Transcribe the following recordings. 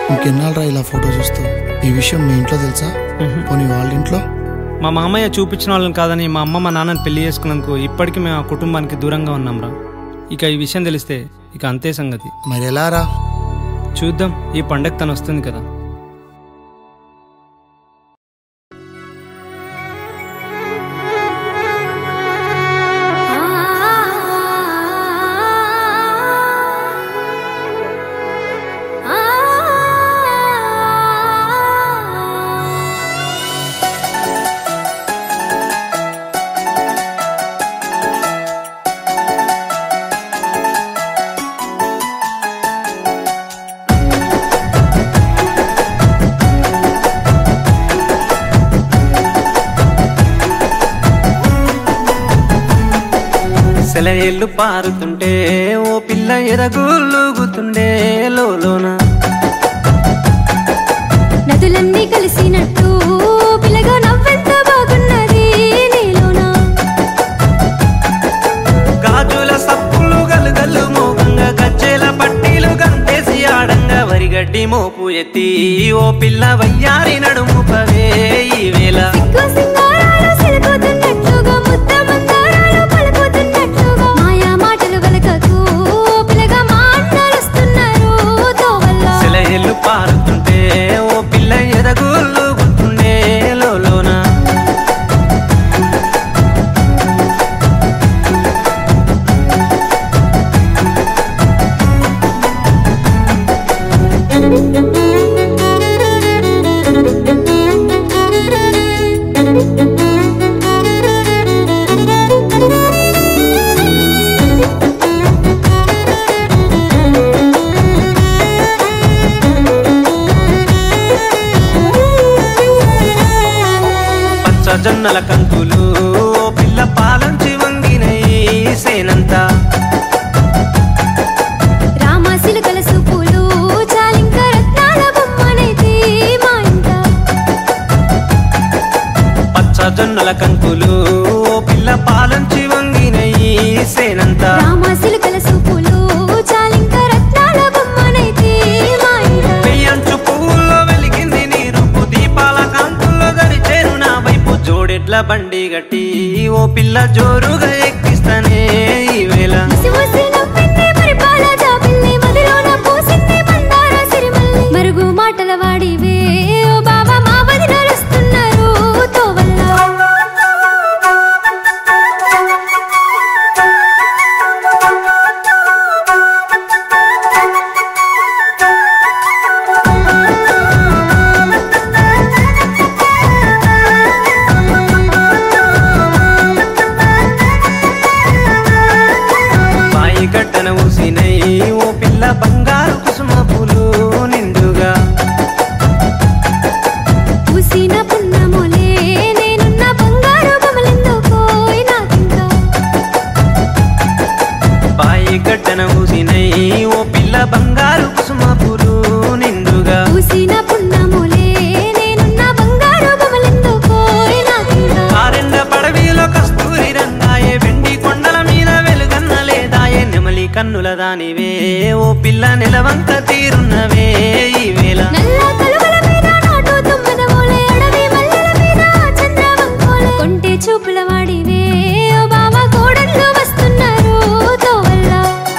ఇంకెన్నాళ్ళరా ఇలా ఫోటో చూస్తూ ఈ విషయం మీ ఇంట్లో తెలుసా పోనీ వాళ్ళ ఇంట్లో మా మామయ్య చూపించిన వాళ్ళని కాదని మా అమ్మ మా నాన్నని పెళ్లి చేసుకున్నందుకు ఇప్పటికీ మేము ఆ కుటుంబానికి దూరంగా ఉన్నాంరా ఇక ఈ విషయం తెలిస్తే ఇక అంతే సంగతి మరి ఎలా రా చూద్దాం ఈ పండగ తను వస్తుంది కదా సెలయేళ్ళు పారుతుంటే ఓ పిల్ల ఎరగులుగుతుండే లోన నదులన్నీ కలిసినట్టు పిల్లగా నవ్వెంత బాగున్నది నీలోనా గాజుల సప్పులు గలుగల్లు మోగంగా గజ్జెల పట్టీలు గంతేసి ఆడంగా వరిగడ్డి మోపు ఎత్తి ఓ పిల్ల వయ్యారి నడుము పవే ఈ వేళ సిగ్గు సింగారాలు సిలుకుతున్నట్లుగా ముద్ద మందారాలు పలుకుతున్నట్లుగా మాయా మాటలు వెలకకు పిల్లగా మాట్లాడుస్తున్నారు తోవల్ల సెలయేళ్ళు పారుతుంటే ఓ పిల్ల ఎరగులుగుతుండే లోన పచ్చ జొన్నల కంకులు ఓ పిల్ల పాలంచి వంగినై సేనంతా రామ సిలుకల సూపులు చాలింక రత్నాల బొమ్మనైతే మా ఇంట పచ్చ జొన్నల కంకులు ఓ పిల్ల పాలంచి వంగినై సేనంతా రామ సిలుకల సూపులు చాలింక రత్నాల బొమ్మనైతే మా ఇంట పెయ్యంచు పువ్వుల్లో వెలిగింది నీ రూపు దీపాల కాంతుల్లో దరిచేరు నా వైపు జోడెడ్ల బండి గట్టి ఓ పిల్ల జోరుగా ఎక్కిస్తానే ఈ వేళ ముసి ముసి నవ్వింది పరిపాల జాబిల్లి మదిలోన పూసింది మందార సిరిమల్లి మరుగు మాటల వాడివే ఓ బాబా మా వదిన నడుస్తున్నారు తోవల్ల బాయి గడ్డన ఊసినై ఓ పిల్ల బంగారు కుసుమ పూలు నిండుగా పూసిన పున్నములే నేనున్న బంగారు బొమ్మలెందుకోయ్ నాకింకా బాయి గడ్డన ఊసినై ఓ పిల్ల బంగారు కుసుమ పూలు నిండుగా పూసిన పున్నములే నేనున్న బంగారు బొమ్మలెందుకోయ్ నాకింకా ఆరెండ పడవిలో కస్తూరి రంగాయే వెండి కొండల మీద వెలుగన్న లేదాయే నెమలి కన్నుల దానివే ఓ పిల్ల నిలవంక తీరున్నవే ఈ వేళ నల్ల కలువల మీద నాటు తుమ్మెద ఓలే అడవి మల్లెల మీద చంద్రవంకోలే కొంటే చూపుల వాడివే ఓ బావా కోడళ్ళు వస్తున్నారు తోవల్ల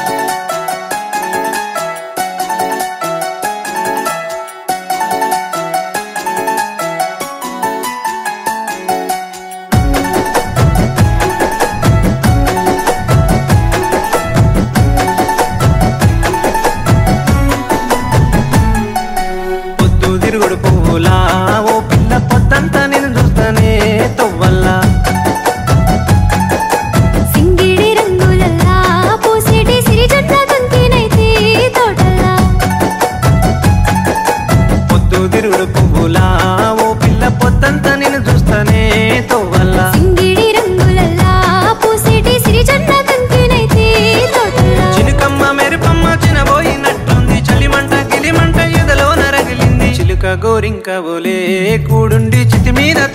పొద్దు తిరుగుడు పువ్వులా ఓ పిల్ల పొద్దంతా నేను చూస్తానే తొవ్వల్లా సింగిడి రంగులల్లా పూసేటి సిరిజొన్న తంతినైతే తోటల్లా పొద్దు తిరుగుడు పువ్వులా ఓ పిల్ల పొద్దంతా నేను చూస్తానే తొవ్వల్లా సింగిడి రంగులల్లా పూసేటి సిరిజొన్న తంతినైతే తోటల్లా చిలుకమ్మ మెరుపమ్మ చినబోయినట్టుంది చలిమంట గిలిమంట ఎదలో నరగిలింది చిలుక గోరింక ఓలే కూడుండి చితి మీద